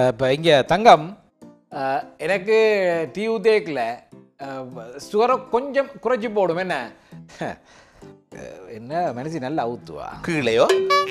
இப்போ இங்கே தங்கம் அஹ், எனக்கு டீ ஊத்தேக்கில் சுகரை கொஞ்சம் குறைச்சி போடும் என்ன அஹ், என்ன மனசு நல்லா ஊற்றுவா கீழையோ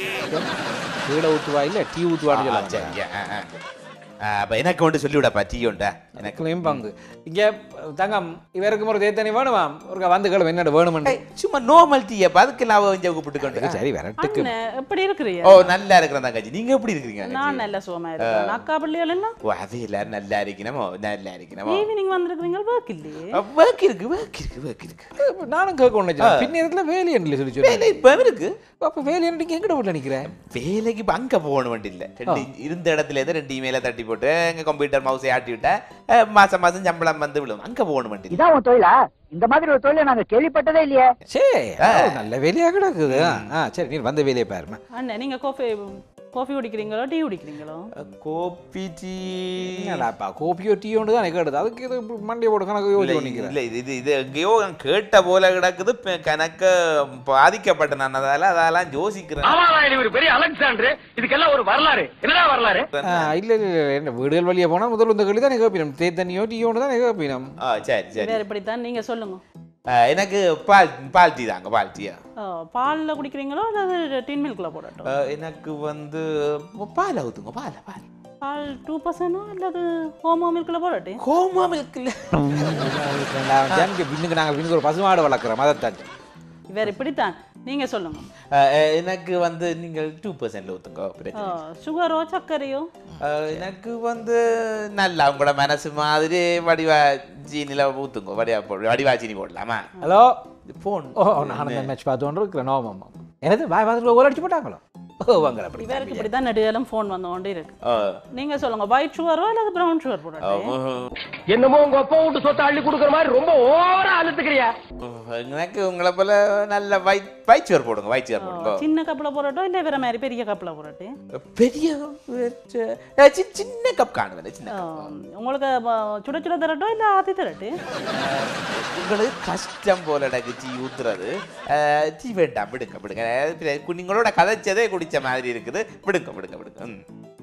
கீழே ஊற்றுவா இல்லை டீ ஊற்றுவான்னு ஆ, சொல்லுவாங்க சரி, ஆ, ஆ. ஆ, அப்ப எனக்கு ஒன்று சொல்லிவிடப்பா டீ உண்டா எனக்கு எனக்குலையும் பங்கு இங்கே தங்கம் இவருக்கு ஒரு தேத்தனி வேணுமாம் ஒரு வந்து கிழமை என்னோட வேணுமென்று ஏய், சும்மா நோமல் டீயப்பா அதுக்கு நான் கொஞ்சம் கூப்பிட்டு கொண்டு சரி வரட்டுக்கு அண்ணன் எப்படி இருக்கிறீங்க ஓ நல்லா இருக்கிறேன் தங்கச்சி நீங்க எப்படி இருக்கிறீங்க நான் தங்கச்சி? நல்ல சுகமா இருக்கேன் அக்கா பிள்ளைகள் எல்லாம் ஓ அது எல்லாரும் நல்லா இருக்கணுமோ நல்லா இருக்கணுமோ ஈவினிங் வந்திருக்கிறீங்க ஒர்க் இல்லையே ஒர்க் இருக்கு ஒர்க் இருக்கு ஒர்க் இருக்கு நானும் கேட்க ஒன்று பின்னேரத்தில் வேலி என்று சொல்லி சொல்லி வேலை இப்ப இருக்கு அப்போ வேலி என்று நீங்கள் எங்கட வீட்டில் நிற்கிறேன் வேலைக்கு இப்ப அங்க போகணும் வேண்டி இல்ல ரெண்டு இருந்த இடத்துல இருந்து ரெண்டு இமெயில தட்டி போட்டு எங்க கம்ப்யூட்டர் மவுஸை ஆட்டி விட்டா அஹ், மாசம் மாசம் சம்பளம் வந்து விழும் அங்க போகணும் வேண்டி இல்ல. இதான் உன் தொழிலா இந்த மாதிரி ஒரு தொழிலை நாங்க கேள்விப்பட்டதே இல்லையே சரி அது நல்ல வேலையாக கிடக்குது ஆ, ஆ சரி நீ வந்த வேலையை பாருமா அண்ணன் நீங்க காஃபி காஃபி குடிக்கிறீங்களோ டீ குடிக்கிறீங்களோ அஹ், கோபி டீ என்னடாப்பா கோப்பியோ டீயோண்டு தான் கேட்டது அதுக்கு இது மண்டியை போட்டு கணக்கு இல்ல, யோசிச்சு பண்ணிக்கிறேன் இல்ல இது இது இது எங்கேயோ நான் கேட்ட போல கிடக்குது இப்ப கணக்க பாதிக்கப்பட்ட நான் அதால அதெல்லாம் யோசிக்கிறேன் ஆமா ஒரு பெரிய அலெக்சாண்டர் இதுக்கெல்லாம் ஒரு வரலாறு என்னடா வரலாறு ஆ, இல்ல இல்ல இல்ல, என்ன வீடுகள் வழியா போனா முதல்ல இந்த கேள்வி தான் கேட்பினம் தேத்தண்ணியோ டீயோண்டு தான் கேட்பினம் ஆ சரி சரி வேற இப்படித்தான் நீங்க சொல்லுங்க அஹ், எனக்கு பால் பால் டீ தாங்க பால் டீயா ஓ, பால்ல குடிக்கிறீங்களோ அல்லது டின் மில்க்ல போடட்டும் அஹ், எனக்கு வந்து பால் ஊத்துங்க பால் பால் பால் டூ பர்சன்டோ அல்லது ஹோமோ மில்க்ல போடட்டு கோமா மில்க் இல்ல பின்னுக்கு நாங்கள் பின்னுக்கு ஒரு பசுமாடு வளர்க்குறோம் அதைத்தான் வேற இப்படித்தான் நீங்க சொல்லுங்க அஹ், அஹ், எனக்கு வந்து நீங்கள் டூ பர்சன்ட்ல ஊத்துங்க பிரச்சனை ஓ, சுகரோ சர்க்கரையோ அஹ், எனக்கு வந்து நல்லா உங்களோட மனசு மாதிரி வடிவா சீனில ஊத்துங்க வடிவா போடு வடிவா சீனி போடலாமா ஹலோ போன் ஓ நான் அந்த மேட்ச் பார்த்து கொண்டு இருக்கிறேன் ஆமாம் ஆமாம் எனது வாய் பார்த்துட்டு ஒரு அடிச்சு போட்டாங்களோ ஓ வாங்க அப்படி இவருக்கு இப்படித்தான் நெடுகாலம் ஃபோன் வந்து கொண்டு இருக்கு நீங்க சொல்லுங்க ஒயிட் சுகரோ அல்லது ப்ரௌன் சுகர் போடட்டும் என்னமோ உங்க அப்பா வீட்டு சொத்தை அள்ளி கொடுக்குற மாதிரி ரொம்ப ஓவரா அழுத்துக்கிறியா எனக்கு உங்களை போல நல்ல வைட் வைச்சோர் போடுங்க வைச்சோர் போடுங்க சின்ன கப்பில் போடட்டும் இல்லை வேற மாதிரி பெரிய கப்பில் போடட்டு பெரிய அஹ், சி- சின்ன கப் காணுவேன் சின்ன ஆ, உங்களுக்கு ப- சுட சுட தரட்டும் இல்லை ஆத்தி தரட்டு உங்களுக்கு கஷ்டம் போல எனக்கு டீ ஊத்துறது அஹ், டீ வேண்டாம் விடுங்க விடுங்க அஹ், பின்ன நீங்களோட கதைச்சதே குடிச்ச மாதிரி இருக்குது விடுங்க விடுங்க விடுங்க ம்.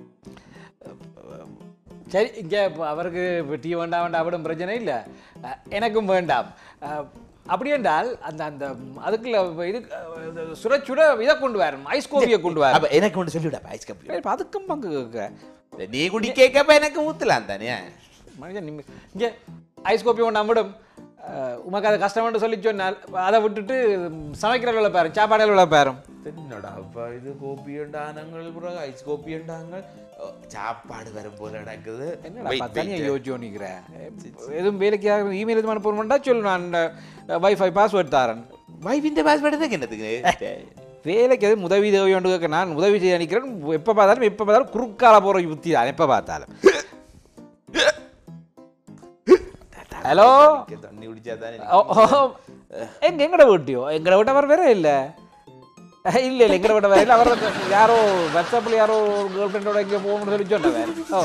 சரி இங்கே அவருக்கு டீ வேண்டாம் வேண்டாம் விடும் பிரச்சனை இல்லை அஹ், எனக்கும் வேண்டாம் அஹ், அப்படி என்றால் அந்த அந்த அதுக்குள்ள இது அஹ், சுட சுட இதை கொண்டு வரணும் ஐஸ் கோபியை கொண்டு அப்ப வரணும் எனக்கு ஒன்று சொல்லிவிட ஐஸ் கப் இப்ப அதுக்கும் பங்கு கேட்க நீ குடி கேட்கப்ப எனக்கு ஊத்தலாம் தானே மனுஷன் நிம்மி இங்கே ஐஸ் கோப்பி ஒன்று விடும் அஹ், உமக்கு அது கஷ்டம்னு சொல்லி சொன்னால் அதை விட்டுட்டு சமைக்கிறவங்கள பாரு சாப்பாடுகள பாரும் என்னடா அப்பா இது கோப்பி உண்டானங்கள் பிறகு ஐஸ் கோப்பி உண்டாங்கள் சாப்பாடு வரும் போல நடக்குது என்னடா Wait, தனியாக wait. யோசிச்சு நிற்கிறேன் எதுவும் வேலைக்கு இமெயில் எதுவும் அனுப்பணும்டா சொல்லு நான் வைஃபை பாஸ்வேர்ட் தரேன் வைஃபின் பாஸ்வேர்டு தான் என்னதுக்கு வேலைக்கு எதுவும் உதவி தேவை ஒன்று கேட்க நான் உதவி செய்ய நிற்கிறேன் எப்போ பார்த்தாலும் எப்போ பார்த்தாலும் குறுக்கால போகிற புத்தி தான் எப்போ பார்த்தாலும் ஹலோ தண்ணி குடிச்சா தானே எங்க எங்கட வீட்டியோ எங்கட வீட்டை அவர் வேற இல்லை இல்லை இல்லை எங்கட வீட்டை வேற இல்லை அவர் யாரோ வாட்ஸ்அப்பில் யாரோ கேர்ள் ஃப்ரெண்டோட எங்கே போகணும்னு சொல்லி சொன்னவர் ஓ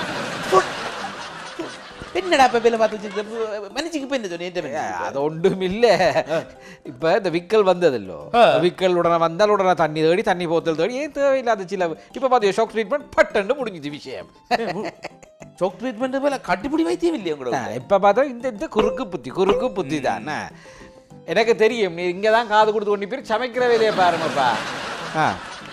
என்னடா இப்ப வேலை பார்த்து வச்சிருக்க மனுஷிக்கு இப்ப என்ன சொன்னேன் அது ஒன்றும் இல்லை இப்போ இந்த விக்கல் வந்ததில்லோ விக்கல் உடனே வந்தால் உடனே தண்ணி தேடி தண்ணி போத்தல் தேடி ஏன் தேவையில்லாத சில இப்போ பார்த்து ஷாக் ட்ரீட்மெண்ட் பட்டன்னு முடிஞ்சுது விஷயம் சோக் ட்ரீட்மெண்ட் போல கட்டுப்பிடி வைத்தியம் இல்லையா கூட இப்போ பார்த்தா இந்த இந்த குறுக்கு புத்தி குறுக்கு புத்தி தானே எனக்கு தெரியும் நீ இங்கே தான் காது கொடுத்து கொண்டு போய் சமைக்கிற வேலையை பாருங்கப்பா ஆ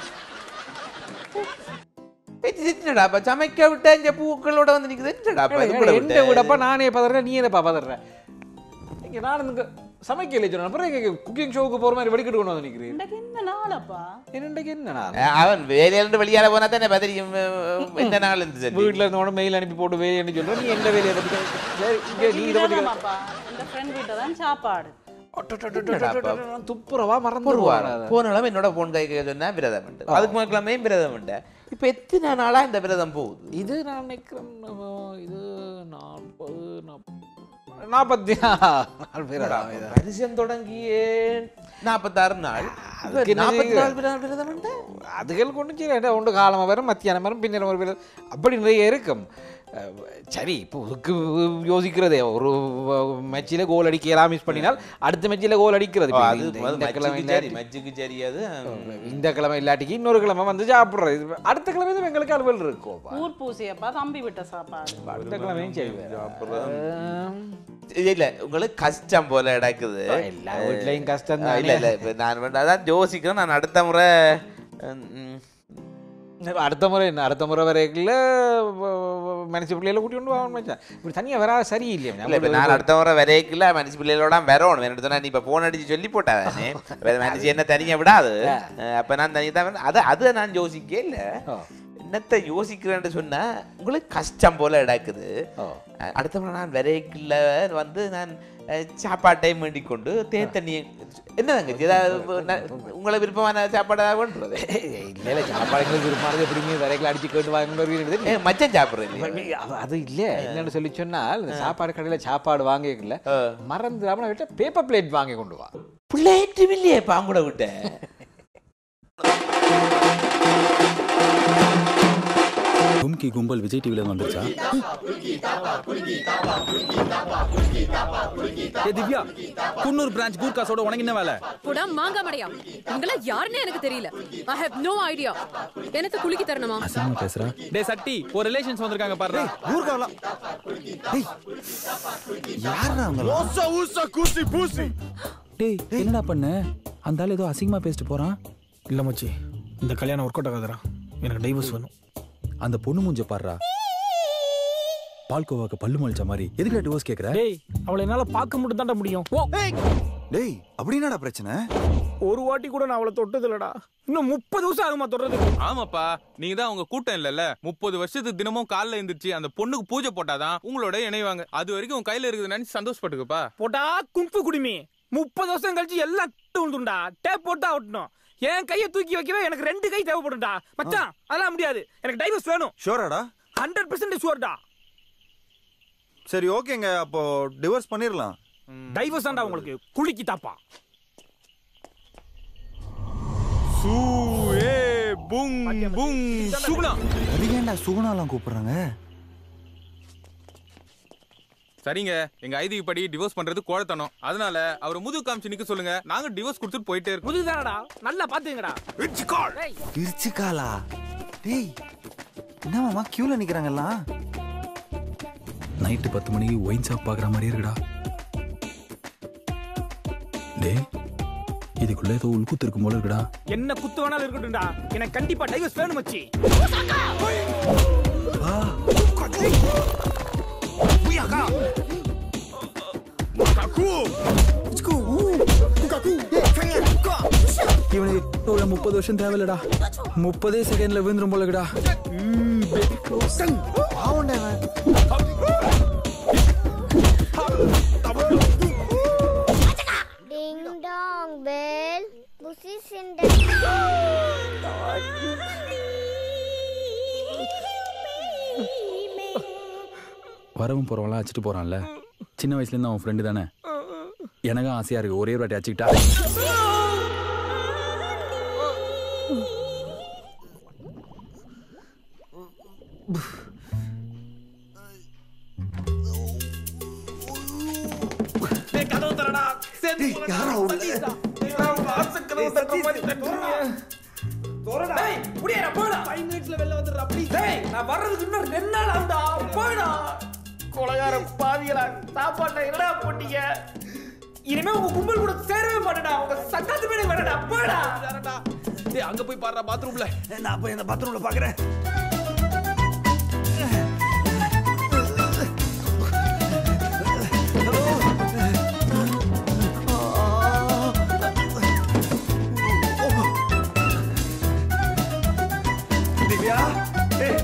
என்னடா அப்ப சமைக்க விட்டா இந்த பூக்களோட வந்து நிக்குது என்னடா அப்ப இது கூட எந்த விடப்பா நானே பதறேன் நீ என்னப்பா பதற இங்கே நான் இங்கே சமைக்கல சொன்னேன் அப்புறம் இங்கே குக்கிங் ஷோவுக்கு போகிற மாதிரி வெடிக்கிட்டு கொண்டு வந்து நிற்கிறேன் இன்றைக்கு என்ன நாளப்பா என்னண்டைக்கு என்ன நான் அஹ் அவன் வேலையில இருந்து வெளியால போனா தானே பதிரியும் எந்த நாள் இருந்து சொல்லி வீட்டில் இருந்தவன மெயில் அனுப்பி போட்டு வேலைன்னு சொல்கிறேன் நீ எந்த வேலையை பற்றி சரி இங்கே நீ இதை பற்றி விடாதமாப்பா. இந்த ஃப்ரெண்ட் வீட்டை தான் சாப்பாடு துப்புரவா மறந்து ஒரு வாரம் வருவார் போன கிழமை என்னோட போன் கை சொன்னா விரதம் உண்டு அதுக்கு முதல் கிழமையும் விரதம் உண்டு இப்ப எத்தனை நாளா இந்த விரதம் போகுது இது நான் நினைக்கிறேன் நம்ம இது நாற்பது நாப்~ நாற்பத்தி நாலு பேர் அதான் இது. மனுஷன் தொடங்கியே நாற்பத்தாறு நாள் அதுக்கு என்ன நாற்பத்தி செய்ய? நாலு விரதம் விரதம் உண்டு? அதுகள் கொண்டு செய்ய ஒன்று காலம் வரும் மத்தியானம் வரும் பின்னர் ஒரு வேளை அப்படி நிறைய இருக்கும் அஹ், சரி இப்போ இதுக்கு யோசிக்கிறதே ஒரு மேட்சில் கோல் அடிக்கலாம் மிஸ் பண்ணினால் அடுத்த மேட்சில் கோல் அடிக்கிறது ஓ, இப்ப அது இந்த- அது இந்த கிழமை மச்சுக்கு இல்லாட்டி- சரி மச்சுக்கு சரி அது இந்த கிழமை இல்லாட்டிக்கு இன்னொரு கிழமை வந்து சாப்பிட்றது இது அடுத்த கிழமை தான் எங்களுக்கு அலுவல் இருக்கும் ஊர் பூசியப்பா தம்பி விட்ட சாப்பாடு அடுத்த கிழமையும் செய்வேன் இல்ல உங்களுக்கு கஷ்டம் போல நடக்குது எல்லா வீட்லயும் கஷ்டம் ஆ, இல்ல இல்ல இப்ப நான் வந்து அதான் யோசிக்கிறேன் நான் அடுத்த முறை ம், ம், அடுத்த முறை என்ன அடுத்த முறை வரைக்குள்ள மனசு பிள்ளைகளை கூட்டி கொண்டு வாங்க மச்சான் இப்படி தனியாக வரா சரியில்லையா இல்ல இப்ப நான் அடுத்த முறை வரைக்குள்ள மனுஷ பிள்ளைகளோட வரணும் என்ன சொன்னா நீ இப்ப போன் அடிச்சு சொல்லி போட்டாதானே மனுஷ என்ன தனியா விடாது அஹ், அப்ப நான் தனியா தான் வந்து- அது அதை நான் யோசிக்க இல்ல ஓ. என்னத்தை யோசிக்கிறேன்னு சொன்னா உங்களுக்கு கஷ்டம் போல நடக்குது ஓ. அஹ், அடுத்த முறை நான் வரைக்குள்ள வந்து நான் அஹ், சாப்பாட்டை வேண்டிக் கொண்டு தேத்தண்ணியை என்ன தங்கச்சி ஏதாவது இப்ப ந- உங்களை விருப்பமான சாப்பாடு ஏதாவது பண்றது இல்லை இல்லை சாப்பாடுங்களுக்கு விரும்பானது எப்படிங்க வரைக்கும் அடிச்சு கேட்டு வாங்கினது ஏ மச்சம் சாப்பிடுறது அது இல்ல என்னன்னு சொல்லி சொன்னால் இந்த சாப்பாடு கடையில் சாப்பாடு வாங்கிக்கல ஆ. மறந்துடாம விட்ட பேப்பர் பிளேட் வாங்கி கொண்டு வா பிள்ளைட்டு இல்லையே பாங்குட விட்டேன் கும்கி கும்பல் விஜய் டிவில வந்துருச்சா ஏ திவ்யா குன்னூர் பிரான்ச் கூர்காஸோட உனக்கு என்ன வேலை போடா மாங்கா மடையா உங்கள யாருன்னு எனக்கு தெரியல ஐ ஹேவ் நோ ஐடியா எனக்கு குலுக்கி தரணுமா அசிங்கமா பேசுறா டே சட்டி ஒரு ரிலேஷன்ஸ் வந்திருக்காங்க பாரு ஊர்காவலாம் டேய் யாரா அவங்க ஊசா ஊசா கூசி பூசி டேய் என்னடா பண்ண அந்த ஆள் ஏதோ அசிங்கமா பேசிட்டு போறான் இல்ல மச்சி இந்த கல்யாணம் ஒர்க் அவுட் ஆகாதரா எனக்கு டைவர்ஸ் வேணும் அந்த பொண்ணு மூஞ்ச பாடுறா பால்கோவாக்கு பல்லு மலிச்ச மாதிரி எதுக்கு டிவோர்ஸ் கேக்குற டேய் அவளை என்னால பார்க்க மட்டும் தாண்டா முடியும் ஓ டேய் அப்படி என்னடா பிரச்சனை ஒரு வாட்டி கூட நான் அவளை தொட்டது இல்லடா இன்னும் முப்பது வருஷம் ஆகுமா தொடுறதுக்கு ஆமாப்பா நீங்க தான் உங்க கூட்டம் இல்லல்ல முப்பது வருஷத்துக்கு தினமும் காலைல எந்திரிச்சு அந்த பொண்ணுக்கு பூஜை போட்டாதான் உங்களோட இணைவாங்க அது வரைக்கும் உன் கையில இருக்குது நினைச்சு சந்தோஷப்பட்டுக்குப்பா போட்டா குங்ஃபு குடிமி முப்பது வருஷம் கழிச்சு எல்லாம் விழுந்துண்டா டேப் போட்டா ஒட்டணும் என் கையை தூக்கி வைக்கவே எனக்கு ரெண்டு கை தேவைப்படும்டா மச்சான் அதெல்லாம் முடியாது எனக்கு டைவர்ஸ் வேணும் ஷோராடா ஹண்ட்ரட் பெர்சன்ட் ஷுவர்டா சரி ஓகேங்க அப்போ டிவோர்ஸ் பண்ணிரலாம் டைவர்ஸ் தான்டா உங்களுக்கு குளிக்கி தாப்பா சூ ஏ புங் புங் சுகுணா அது ஏன்டா சுகுணாலாம் கூப்பிடுறாங்க சரிங்க எங்க ஐதிக்கு படி டிவோர்ஸ் பண்றது கோழத்தனம் அதனால அவர் முதுகு காமிச்சு நிக்க சொல்லுங்க நாங்க டிவோர்ஸ் கொடுத்துட்டு போயிட்டே இருக்கோம் புதுதானடா நல்லா பாத்துங்கடா திருச்சிக்காலா டேய் என்னமாமா கியூல நிக்கிறாங்க எல்லாம் நைட்டு பத்து மணிக்கு ஒயின் ஷாப் பாக்குற மாதிரி இருக்குடா டேய் இதுக்குள்ள ஏதோ உள்குத்து இருக்கும் போல இருக்குடா என்ன குத்து வேணாலும் இருக்கட்டும்டா எனக்கு கண்டிப்பா டைவர்ஸ் வேணும் மச்சி இவனுக்கு ஒரு முப்பது வருஷம் தேவையில்லடா முப்பதே செகண்ட்ல விழுந்துரும் போல இருக்குடா Ding dong bell. Busis in the வரவும் போறவங்களாம் அடிச்சிட்டு போறான்ல சின்ன வயசுல இருந்து அவன் ஃப்ரெண்டு தானே எனக்கும் ஆசையா இருக்கு ஒரே ஒரு வாட்டி அடிச்சுக்கிட்டா கதவு தரடா சேர்ந்து யாரா உள்ள? நான் வர்றதுக்கு இன்னும் ரெண்டு நாள் ஆகுடா போயிடா கொலகார பாவிகளா சாப்பாட்டுல என்னடா போட்டீங்க இனிமே உங்க கும்பல் கூட சேரவே மாட்டேடா உங்க சட்டாத்து மேலே வரடா போடா டேய் அங்க போய் பாடுறா பாத்ரூம்ல நான் போய் இந்த பாத்ரூம்ல பாக்குறேன் திவ்யா ஏய்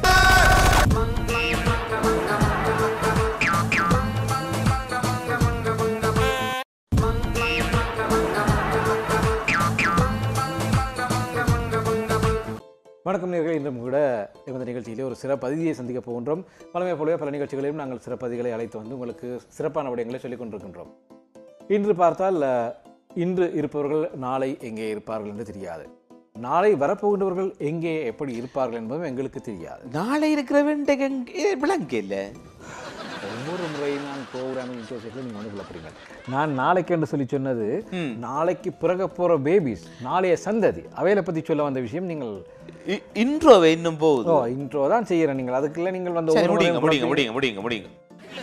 வணக்கம் நேர்கள் இன்றும் கூட இந்த நிகழ்ச்சியிலே ஒரு சிறப்பு அதிதியை சந்திக்க போகின்றோம் பழமை போலவே பல நிகழ்ச்சிகளையும் நாங்கள் சிறப்பதிகளை அழைத்து வந்து உங்களுக்கு சிறப்பான விடயங்களை சொல்லிக் கொண்டிருக்கின்றோம் இன்று பார்த்தால் அஹ், இன்று இருப்பவர்கள் நாளை எங்கே இருப்பார்கள் என்று தெரியாது நாளை வரப்போகின்றவர்கள் எங்கே எப்படி இருப்பார்கள் என்பதும் எங்களுக்கு தெரியாது நாளை இருக்கிறவன் விளங்க இல்ல ஒவ்வொரு முறையும் நான் ப்ரோக்ராமிங் இன்ட்ரோசேஷன் நீங்கள் வந்து குழப்பறீங்க நான் நாளைக்கு என்று சொல்லி சொன்னது நாளைக்கு பிறக போகிற பேபிஸ் நாளைய சந்ததி அவைகளை பற்றி சொல்ல வந்த விஷயம் நீங்கள் இன்ட்ரோவை இன்னும் போகுது ஓ இன்ட்ரோ தான் செய்கிறேன் நீங்கள் அதுக்குள்ள நீங்கள் வந்து சரி ஒவ்வொரு முடியுங்க முறையும் முடியுங்க குழப்பி- முடியுங்க முடியுங்க முடியுங்க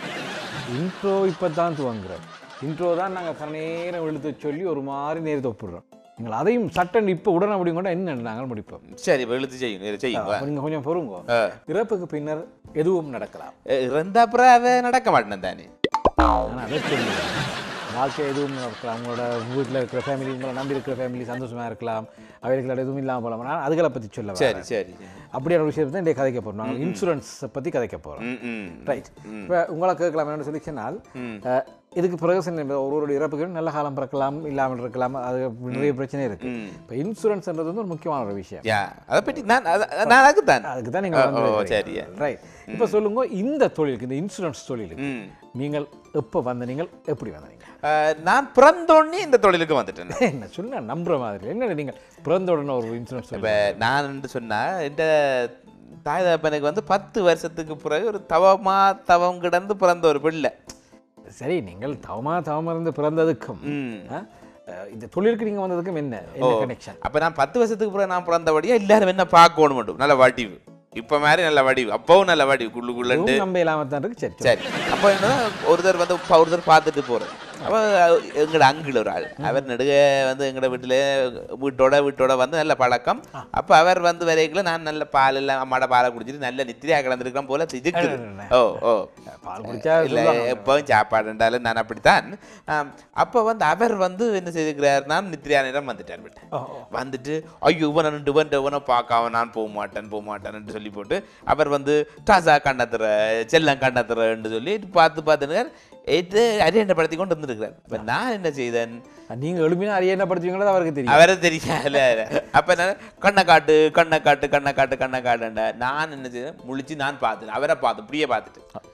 இன்ட்ரோ இப்போ தான் துவங்குறோம் இன்ட்ரோ தான் நாங்கள் பல நேரம் எழுத்து சொல்லி ஒரு மாதிரி நேரத்தை ஒப்பிடுறோம் நீங்கள் அதையும் சட்டன் இப்போ உடனே முடியும் கூட என்ன நாங்கள் முடிப்போம் சரி இப்ப எழுத்து செய்யுங்க செய்யுங்க அப்ப நீங்க கொஞ்சம் பொறுங்க இறப்புக்கு பின்னர் எதுவும் நடக்கலாம் இறந்த அப்புறம் அவ நடக்க மாட்டேன் தானே ஆனால் அதை சொல்லுங்க வாழ்க்கை எதுவும் நடக்கலாம் உங்களோட வீட்டில் இருக்கிற ஃபேமிலி உங்களை நம்பி இருக்கிற ஃபேமிலி சந்தோஷமா இருக்கலாம் அவைகளுக்கு எதுவும் இல்லாமல் போகலாம் ஆனால் அதுகளை பற்றி சொல்ல சரி வரேன். சரி அப்படியான விஷயத்தை தான் இன்றைய கதைக்க போகிறோம் நாங்கள் இன்சூரன்ஸை பற்றி கதைக்க போகிறோம் ம், ம். ரைட் இப்போ உங்களை கேட்கலாம் என்னன்னு சொல்லி சொன்னால் அஹ், இதுக்கு பிறகு சின்ன ஒருவருடைய இறப்புக்கு நல்ல காலம் பிறக்கலாம் இல்லாமல் இருக்கலாம் அது நிறைய பிரச்சனை இருக்கு இப்போ இன்சூரன்ஸ்ன்றது வந்து ஒரு முக்கியமான ஒரு விஷயம் யா அதை பற்றி நான் அத- நான் அதுக்கு தான் அதுக்கு தான் நீங்கள் ஓ, வந்து சரி ரைட் இப்போ சொல்லுங்க இந்த தொழிலுக்கு இந்த இன்சூரன்ஸ் தொழிலுக்கு ம். நீங்கள் எப்போ வந்த நீங்கள் எப்படி வந்தீங்க அஹ், நான் பிறந்தோடனே இந்த தொழிலுக்கு வந்துட்டேன் என்ன சொன்ன நம்புற மாதிரி என்ன நீங்கள் பிறந்த உடனே ஒரு இன்சூரன்ஸ் இப்போ நான் என்று சொன்னா இந்த தாய் தகப்பனுக்கு வந்து பத்து வருஷத்துக்கு பிறகு ஒரு தவமா தவம் கிடந்து பிறந்த ஒரு பிள்ளை சரி நீங்கள் தவமா தவமா இருந்து பிறந்ததுக்கும் ஆ, அஹ், இந்த தொழிலுக்கு நீங்க வந்ததுக்கும் என்ன என்ன கனெக்ஷன் அப்ப நான் பத்து வருஷத்துக்கு பிறகு நான் பிறந்தபடியா எல்லாரும் என்ன பார்க்கணும் மட்டும் நல்ல வடிவு இப்ப மாதிரி நல்ல வடிவு அப்பவும் நல்ல வடிவு குள்ளுக்குள்ளண்டு நம்ப இல்லாம தான் இருக்கு சரி சரி அப்போ என்ன ஒருத்தர் வந்து ப- ஒருத்தர் பார்த்துட்டு போறாரு அப்போ எங்களோட அங்கிள் ஒரு ஆள் அவர் நெடுக வந்து எங்களோட வீட்டுல வீட்டோட வீட்டோட வந்து நல்ல பழக்கம் அப்ப அவர் வந்து வரைக்குள்ள நான் நல்ல பால் எல்லாம் அம்மாட பாலை குடிச்சிட்டு நல்ல நித்திரியா கிடந்திருக்கிறேன் போல இருக்குது ஓ ஓ பால் குடிச்சா இல்ல சொல்லுவாங்க. எப்பவும் சாப்பாடுன்றாலும் நான் அப்படித்தான் ஆம், அப்ப வந்து அவர் வந்து என்ன செய்திருக்கிறார் நான் நித்திரியா நேரம் வந்துட்டார் விட்டு வந்துட்டு ஐயோ இவன் ரெண்டு இவன் இவனை பார்க்காம நான் போக மாட்டேன் போக மாட்டேன்னு சொல்லி போட்டு அவர் வந்து டாசா கண்ணத்துற செல்லம் கண்ணத்துறன்னு சொல்லி பார்த்து பார்த்துன்னு ஏற்று அரியண்டை படுத்தி கொண்டு வந்திருக்கிறார் இப்ப நான் என்ன செய்தேன் நீங்க எழுப்பினா அறிய என்ன படுத்துவீங்களோ அவருக்கு தெரியும் அவரை தெரியல அப்ப நான் கண்ணை காட்டு கண்ணை காட்டு கண்ணை காட்டு கண்ணை காட்டுண்ட நான் என்ன செய்தேன் முழிச்சு நான் பார்த்துட்டேன் அவரை பார்த்து இப்படியே பார்த்துட்டு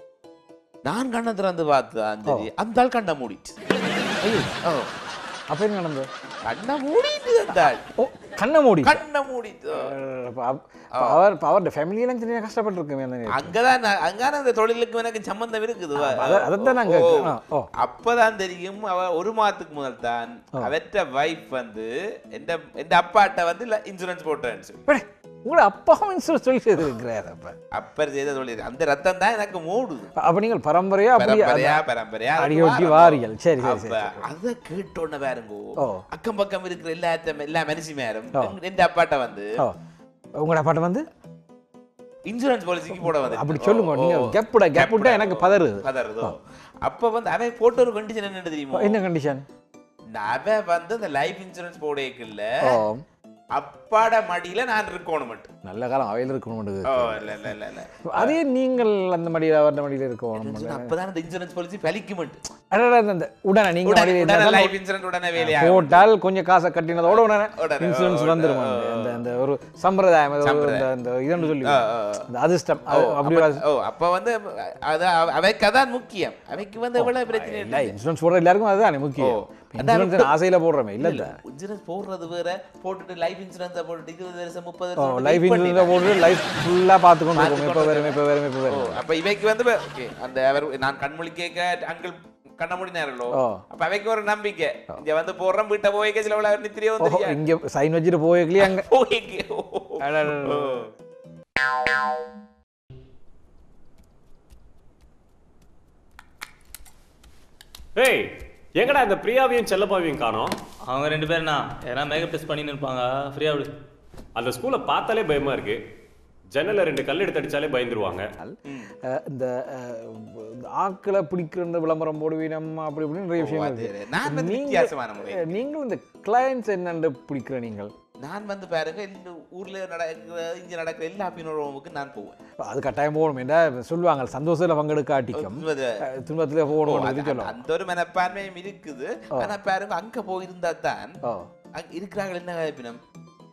நான் கண்ணை திறந்து பார்த்தேன் சரி அந்த ஆள் கண்ணை மூடிட்டு ஓ அப்ப என்ன நடந்தது கண்ணை மூடிட்டு அந்த ஆள் ஓ கண்ணை மூடி கண்ணை மூடிட்டு அப்ப அவ- அப்ப அவர் அப்ப அவருடைய ஃபேமிலியெல்லாம் சரியா கஷ்டப்பட்டிருக்குமே அந்த நேரத்துல. அங்கதான் நான் அங்கான அந்த தொழிலுக்கு எனக்கு சம்பந்தம் இருக்குது அத- அதைத்தான் நான் ஓ, கேட்கிறேன். ஆ, ஓ. அப்பதான் தெரியும் அவ ஒரு மாதத்துக்கு முதல் தான் அவற்ற வைஃப் வந்து எந்த எந்த அப்பாட்ட வந்து இன்சூரன்ஸ் போட்டேன்னு சொல்லி அடே, உங்களோட அப்பாவும் இன்சூரன்ஸ் தொழில் செய்திருக்கிறார் அப்ப அப்பர் செய்த தொழில் அந்த ரத்தம் தான் எனக்கு மூடுது அப்ப நீங்கள் பரம்பரையா அப்படியே பரம்பரையா அந்த- பரம்பரையா அடியொட்டி வாரியல் சரி சரி சரி அப்ப அத கேட்டோன்ன பாருங்க ஓ. அக்கம் பக்கம் இருக்கிற எல்லா எல்லா மனுஷி மேரும் ஓ. எந்த அப்பாட்ட வந்து ஓ உங்களோட அப்பாட்ட வந்து இன்சூரன்ஸ் பாலிசிக்கு போட வந்து அப்படி சொல்லுங்க நீங்க கேப்புட கேப்புட்டா எனக்கு பதறுது பதறுதோ அப்ப வந்து அவன் போட்ட ஒரு கண்டிஷன் என்ன தெரியுமா என்ன கண்டிஷன் அவன் வந்து அந்த லைஃப் இன்சூரன்ஸ் போடேக்குள்ள ஓ அப்பாட மடியில நான் இருக்கணும் மட்டும் நல்ல காலம் அவையில் இருக்கணும் ஓ இல்ல இல்ல இல்ல இல்ல அதே நீங்கள் அந்த மடியில் அவர்ந்த மடியில் இருக்கணும் அப்பதான் அந்த இன்சூரன்ஸ் பாலிசி பலிக்க மட்டும் அடடா, இந்த- இந்த உடனே நீங்க உடனே மடியில் உடனே இருந்தா லைஃப் இன்சூரன்ஸ் உடனே வேலையாகும் போட்டால் கொஞ்சம் காசை கட்டினதோட உடனே உடனே, இன்சூரன்ஸ் உடனே, வந்துரும் அந்த அந்த அந்த ஒரு சம்பிரதாயம் அது ஒரு சம்பிரதாயம். இந்த- இந்த இதன்னு சொல்லி ஆ, ஆ, ஆ. இந்த அதிர்ஷ்டம் ஓ, அது அப்படி அப்ப- ஓ அப்ப வந்து அது அவ- அவைக்கு அதான் முக்கியம் அவைக்கு வந்து எவ்வளவு பிரச்சனை இல்ல இல்லை இன்சூரன்ஸ் போடுற எல்லாருக்கும் அதுதானே முக்கியம் இன்சூரன்ஸ் ஆசையில போடுறோமே இல்ல இல்ல இன்சூரன்ஸ் போடுறது வேற போட்டுட்டு லைஃப் இன்சூரன்ஸ் போட்டுட்டு இருபது வருஷம் முப்பது ஓ வருஷம் லைஃப் wait பண்ணி- இன்சூரன்ஸ் போட்டு லைஃப் ஃபுல்லா பார்த்து கொண்டு இருக்கும் பார்த்து எப்போ கொண்டு வரும் எப்போ வரும் எப்போ ஓ, வரும் அப்ப இவைக்கு வந்து ஓகே அந்த அவர் நான் கண்மொழி கேட்க அங்கிள் கண்ண முடினாரோ ஓ. அப்ப அவைக்கு ஒரு நம்பிக்கை இங்க வந்து போடுறோம் வீட்டை போய் சில எவ்வளவு நித்திரியோ ஓஹோ தெரியாது இங்க சைன் வச்சுட்டு போய்க்கலையே அங்க போய்க்கு ஓ. அடடடட. ஓ. ஏய் எங்கடா இந்த பிரியாவையும் செல்லப்பாவையும் காணோம் அவங்க ரெண்டு பேரும் நான் ஏன்னா மேக்கப் டெஸ்ட் பண்ணின்னு இருப்பாங்க ஃப்ரீயா விடு அந்த ஸ்கூலை பார்த்தாலே பயமா இருக்கு ஜன்னல்ல ரெண்டு கல் எடுத்து அடிச்சாலே பயந்துருவாங்க அஹ், இந்த அஹ், இந்த ஆக்களை பிடிக்கிற விளம்பரம் போடுவீனம் அப்படி இப்படின்னு நிறைய விஷயங்கள் அது இருக்கு. நான் வந்து நீங்க- வித்தியாசமான முறை. அஹ், நீங்கள் இந்த கிளையன்ஸ் என்னென்று பிடிக்கிற நீங்கள் நான் வந்து பாருங்க இந்த ஊர்ல நடக்கிற இங்க நடக்கிற எல்லா பின்னோரமுக்கு நான் போவேன் அது கட்டாயம் போகணும் என்ன சொல்லுவாங்க சந்தோஷத்துல பங்கெடுக்க ஆட்டிக்கும் துன்பத்துல- அஹ், துன்பத்துல போகணும் ஓ, சொல்லி அது- சொல்லுவாங்க அந்த ஒரு மனப்பான்மையும் இருக்குது ஆனா பாருங்க அங்க போயிருந்தா தான் ஓ. அங்க இருக்கிறாங்க என்ன பின்னம்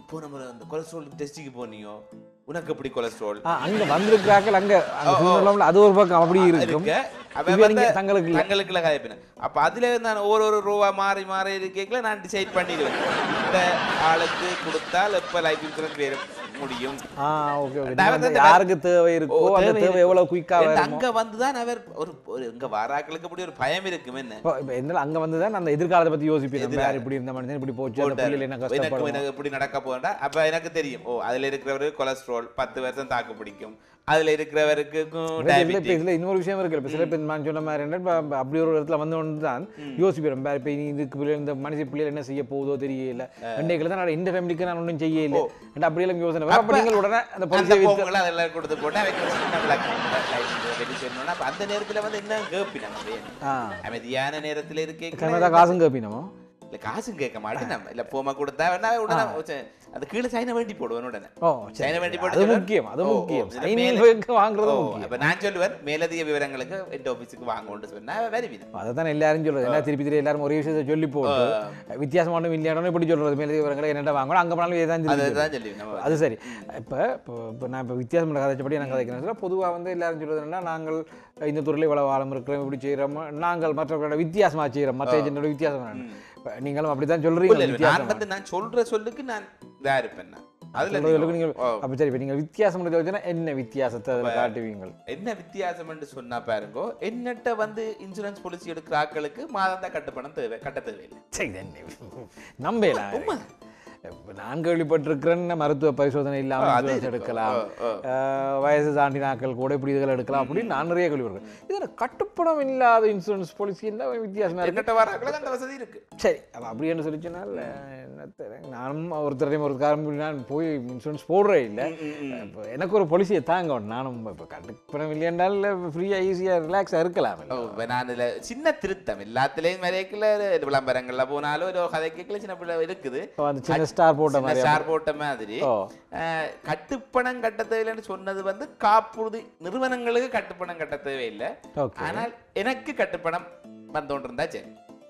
போன முறை அந்த கொலஸ்ட்ரால் டெஸ்டிக்கு போனியோ உனக்கு எப்படி கொலஸ்ட்ரால் ஆ, அங்க வந்திருக்கிறார்கள் அங்க அங்க ஓ, ஓ. சுதந்திரம்ல அது ஒரு பக்கம் அப்படி இருக்கும் இருக்கு. அவ இது வந்து நீங்க தங்களுக்கு இல்ல. தங்களுக்குள்ள கதைப்பின அப்ப அதுல நான் ஒரு ஒரு ரூபா மாறி மாறி இருக்கேக்கல நான் டிசைட் பண்ணிடுவேன் இந்த ஆளுக்கு கொடுத்தால் எப்ப லைஃப் இன்சூரன்ஸ் வேற முடியும் ஆ ஓகே ஓகே நான் நீங்க வந்து அந்த யாருக்கு தேவை இருக்கோ ஓ, அந்த தேவை தேவை இருக்கு. எவ்வளவு குயிக்கா ஏன்னா வருமோ அங்க வந்துதான் அவர் ஒரு ஒரு இங்க வாராக்களுக்கு அப்படி ஒரு பயம் இருக்கும் என்ன இப்போ இப்போ என்ன அங்க வந்து தான் அந்த எதிர்காலத்தை பத்தி யோசிப்பேன் நம்ம எதிரா- யார் இப்படி இருந்த மனுஷன் இப்படி போச்சு அந்த போட்டாரு. பிள்ளைகள் என்ன எனக்கு கஷ்டப்படும் எனக்கு இப்படி நடக்க போகண்டா அப்ப எனக்கு தெரியும் ஓ அதுல இருக்கிறவருக்கு கொலஸ்ட்ரால் பத்து வருஷம் தாக்கு பிடிக்கும் அதுல இருக்கிறவருக்கு இதுல diabetes. இப்ப இதுல இன்னொரு விஷயம் இருக்கு இப்ப சில பேர் நான் சொன்ன மாதிரி என்ன, இப்ப- இப்ப அப்படி ஒரு இடத்துல வந்து ஒன்று தான் யோசிப்பேன் இப்ப இப்ப இனி இதுக்கு பிள்ளை இந்த மனுஷ பிள்ளைகள் என்ன செய்ய போகுதோ தெரியல ரெண்டைக்குள்ள தான் நான் இந்த ஃபேமிலிக்கு நான் ஒன்றும் செய்ய இல்லை அப்படி எல்லாம் யோசனை வரும். அப்ப அப்ப நீங்கள் உடனே அந்த அந்த பொலிசியை வித்து போங்களை அதெல்லாம் கொடுத்து போட்டு அவருக்கு ஒரு சின்ன விளக்கம் வெளி சொன்னோன்னா அப்ப அந்த நேரத்துல வந்து என்ன கேப்பி நம்ம ஆ. அமைதியான நேரத்துல இருக்கே கனடா காசும் கேட்பினமோ இல்ல காசும் கேட்க மாட்டேன் நம்ம இல்ல போமா கொடுத்தா வேணா உடனே சே, அது கீழே சைனை வேண்டி போடுவேன் உடனே ஓ, சைனை வேண்டி போட்டு அது சொல்லுவேன். முக்கியம், அது ஓ, ஓ, முக்கியம். இதுல சைன் மேல- வைக்க வாங்குறது ஓ, முக்கியம். அப்ப நான் சொல்லுவேன் மேலதிக விவரங்களுக்கு என் ஆபீஸுக்கு வாங்கன்னு சொன்னா வருவீங்க அதை தான் எல்லாரும் சொல்றது என்ன திருப்பி திருப்பி எல்லாரும் ஒரே விஷயத்தை சொல்லி போட்டு வித்தியாசமான இல்லையானோ இப்படி சொல்றது மேலே விவரங்களை என்னடா வாங்கணும் அங்கே போனாலும் இதுதான் அதை திருப்பி தான் சொல்லி நம்ம அது சரி இப்போ இப்போ இப்போ நான் இப்போ வித்தியாசம் கதைச்சபடி நான் கதைக்கிறேன் பொதுவாக வந்து எல்லாரும் சொல்றது என்னன்னா நாங்கள் இந்த துறையில் இவ்வளவு ஆழம் இருக்கிறோம் இப்படி செய்கிறோம் நாங்கள் மற்றவர்களோட வித்தியாசமாக செய்கிறோம் மற்ற ஏஜென்டோட வித்தியாசம் இப்ப நீங்களும் அப்படி தான் இல்ல, சொல்கிறீங்க இல்ல, நான் வித்தியாசம் வந்து நான் சொல்ற சொல்லுக்கு நான் இதா இருப்பேன் நான் அதுல சொல்றதுக்கு நீங்கள் ஓ. அப்போ சரி இப்போ நீங்கள் வித்தியாசம் வச்சுன்னா என்ன வித்தியாசத்தை அதில் காட்டுவீங்க என்ன வித்தியாசம் என்று சொன்னா பாருங்கோ என்னட்ட வந்து இன்சூரன்ஸ் பாலிசி எடுக்கிற ஆட்களுக்கு மாதம் தான் கட்டுப்பணம் தேவை கட்ட தேவையில்லை சரி என்ன நம்பலாம் இப்ப நான் கேள்விப்பட்டிருக்கிறேன் மருத்துவ பரிசோதனை இல்லாமல் ஆ, அது insurance இருக்கு. எடுக்கலாம் ஆ, ஆ. அஹ், வயசு தாண்டி நாட்கள் கூட இப்படி இதுகள் எடுக்கலாம் அப்படின்னு நான் நிறைய கேள்விப்பட்டிருக்கேன் இதில் கட்டுப்பணம் இல்லாத இன்சூரன்ஸ் பாலிசி என்ன வித்தியாசமா இருக்கு என்னட்ட வர ஆட்களுக்கு அந்த வசதி இருக்கு சரி அப்போ அப்படி என்ன சொல்லி சொன்னால் என்னத்த நானும் ஒருத்தரையும் ஒரு காரம் நான் போய் இன்சூரன்ஸ் போடுறே இல்லை இப்போ எனக்கு ஒரு பாலிசியை தாங்க நானும் இப்போ கட்டுப்பணம் இல்லையென்றால் ஃப்ரீயாக ஈஸியாக ரிலாக்ஸாக இருக்கலாம் ஓ, இப்ப நான் இதுல சின்ன திருத்தம் எல்லாத்துலயும் வரைக்குள்ள விளம்பரங்கள்ல போனாலும் ஒரு கதைக்குள்ள சின்ன பிள்ளை இருக்குது இப்போ அந்த சின்ன ஸ்டார் போட்ட சின்ன மாதிரி ஸ்டார் போட்ட மாதிரி ஓ. அஹ், கட்டுப்பணம் கட்ட தேவையில்லைன்னு சொன்னது வந்து காப்புறுதி நிறுவனங்களுக்கு கட்டுப்பணம் கட்ட தேவையில்லை Okay. ஆனால் எனக்கு கட்டுப்பணம் வந்தோன்று இருந்தா சரி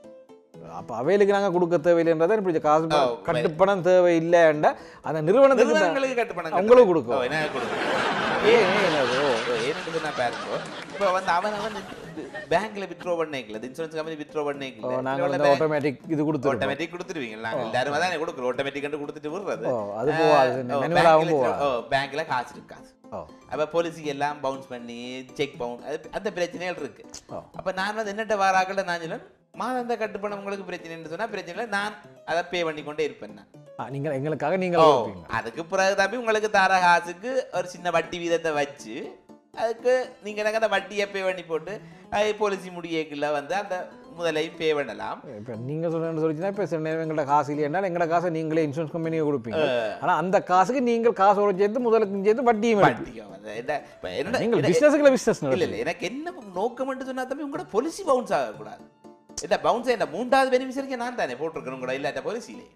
அப்போ அவைகளுக்கு நாங்கள் கொடுக்க தேவையில்லைன்றதை இப்படி காசு ஓ, கட்டுப்பணம் தேவை இல்லைன்ற அந்த நிறுவனத்துக்கு தான் நிறுவனங்களுக்கு கட்டுப்பணம் உங்களுக்கு கட்ட- கொடுக்கும். ஓ, எனக்கு கொடுக்கும் ஏன், ஏன் என்னது? ஓ. ஏன்னு சொன்னா பாருங்க இப்போ வந்து அவன் அவன் பேங்க்ல வித்ட்ரோ பண்ணிக்கல இன்சூரன்ஸ் கம்பெனி வித்ட்ரோ ஓ, பண்ணிக்கல நாங்கள் வந்து automatic இது கொடுத்துருப்போம். ஆட்டோமேட்டிக் கொடுத்துருவீங்க நாங்க எல்லாரும் அதான் கொடுக்குறோம் ஆட்டோமேட்டிக் கொடுத்துட்டு விடுறது ஓ, அது போகாது. manual-ஆவும் போகாது. பேங்க்ல காசு இருக்காது அப்ப பாலிசி எல்லாம் பவுன்ஸ் பண்ணி செக் பவுன் அந்த பிரச்சனைகள் இருக்கு அப்ப நான் வந்து என்னட்ட வாராக்கள் நான் சொல்லுவேன் மாதாந்த கட்டுப்பணம் உங்களுக்கு பிரச்சனைன்னு சொன்னா பிரச்சனை இல்லை நான் அதை பே பண்ணி கொண்டே இருப்பேன் நான் ஆ, நீங்கள் எங்களுக்காக நீங்கள் ஓ, கொடுப்பீங்க. அதுக்கு பிறகு தம்பி உங்களுக்கு தர காசுக்கு ஒரு சின்ன வட்டி வீதத்தை வச்சு அதுக்கு நீங்க எனக்கு அந்த வட்டியை பே பண்ணி போட்டு பாலிசி முடியக்குள்ள வந்து அந்த முதலையும் பே பண்ணலாம் இப்போ நீங்கள் சொல்லுன்னு சொல்லிச்சுன்னா இப்போ சில நேரம் எங்கள்ட்ட காசு இல்லையாண்டால் எங்களோட காசை நீங்களே இன்சூரன்ஸ் கம்பெனியை கொடுப்பீங்க ஆனால் அந்த காசுக்கு நீங்கள் காசோட சேர்த்து முதலுக்கும் சேர்த்து வட்டியும் எடுப்பீங்க. வட்டியும் வந்து என்ன- இப்ப என்னோட- நீங்கள் என்ன- business-க்குள்ள business இல்ல இல்ல எனக்கு என்ன நோக்கம் என்று சொன்னா தம்பி உங்களோட பாலிசி பவுன்ஸ் ஆகக்கூடாது இல்ல பவுன்ஸ் என்ன மூன்றாவது பெனிஃபிஷரிக்கு நான் தானே போட்டிருக்கணும் கூட இல்லாட்ட பாலிசியிலே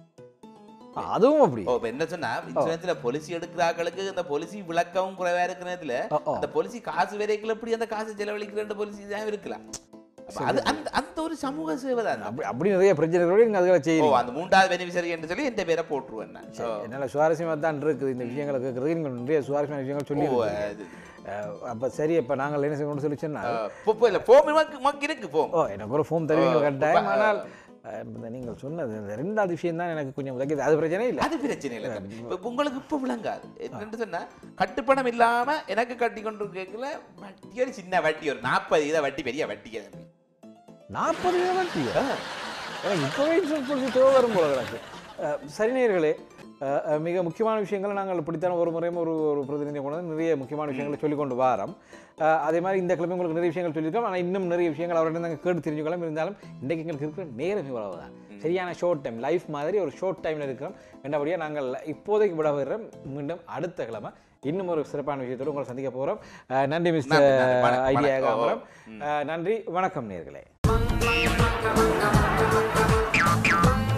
அதுவும் அப்படி ஓ இப்ப என்ன சொன்னா இன்சூரன்ஸ்ல பாலிசி எடுக்கிற ஆட்களுக்கு அந்த பாலிசி விளக்கவும் குறைவா இருக்கிறதுல அந்த பாலிசி காசு வரைக்கும் எப்படி அந்த காசு செலவழிக்கிற பாலிசி தான் இருக்கலாம் அப்ப அது அந்த அந்த ஒரு சமூக சேவை தான் அப்படி அப்படி நிறைய பிரச்சனைகளோட நீங்கள் அதுகளை ஓ செய்யுங்க அந்த மூன்றாவது பெனிஃபிஷரி என்று சொல்லி எந்த பேரை போட்டுருவேன் நான் ஓ. என்னால் சுவாரஸ்யமாக தான் இருக்குது இந்த விஷயங்களை கேட்குறது நீங்கள் நிறைய சுவாரஸ்யமான விஷயங்கள் சொல்லி ஓ, அப்போ சரி இப்போ நாங்கள் என்ன செய்யணும்னு சொல்லி சொன்னால் போ- போ- இல்ல ஃபோம் மக்கு மக்கு இருக்கு ஃபோம் ஓ எனக்கு ஒரு ஃபோன் தருவீங்க ஓ, கட்டாயம் ப- ஆனால் அஹ், இந்த நீங்கள் சொன்னது இந்த ரெண்டாவது விஷயம் தான் எனக்கு கொஞ்சம் உதைக்குது அது பிரச்சனை இல்லை அது பிரச்சனை இல்லை தம்பி. இப்ப உங்களுக்கு இப்ப விளங்காது என்னன்னு சொன்னா கட்டுப்பணம் இல்லாம எனக்கு கட்டி கொண்டு கேட்கல வட்டி ஒரு சின்ன வட்டி ஒரு நாற்பது இதை வட்டி பெரிய வட்டி தம்பி நாற்பது வீதம் வட்டி எனக்கு இப்போவே இன்சூரன்ஸ் பாலிசி தேவை வரும் போல கிடக்கு அஹ், சரி நேயர்களே அஹ், அஹ், மிக முக்கியமான விஷயங்களை நாங்கள் இப்படித்தான் ஒரு முறையும் ஒரு ஒரு பிரதிநிதியை கொண்டு வந்து நிறைய முக்கியமான விஷயங்களை சொல்லிக் கொண்டு வாரோம் அஹ், அதே மாதிரி இந்த கிழமை உங்களுக்கு நிறைய விஷயங்கள் சொல்லியிருக்கோம் ஆனால் இன்னும் நிறைய விஷயங்கள் அவர்கிட்ட நாங்கள் கேட்டு தெரிஞ்சுக்கலாம் இருந்தாலும் இன்றைக்கு எங்களுக்கு இருக்கிற நேரம் இவ்வளவு தான் சரியான ஷார்ட் டைம் லைஃப் மாதிரி ஒரு ஷார்ட் டைமில் இருக்கிறோம் என்னபடியாக நாங்கள் இப்போதைக்கு விட வர்றோம் மீண்டும் அடுத்த கிழமை இன்னும் ஒரு சிறப்பான விஷயத்தோடு உங்களை சந்திக்க போகிறோம் நன்றி மிஸ்டர் நன்றி, நன்றி. வணக்கம், ஐடியா வணக்கம். காமரம் நன்றி வணக்கம் நேர்களே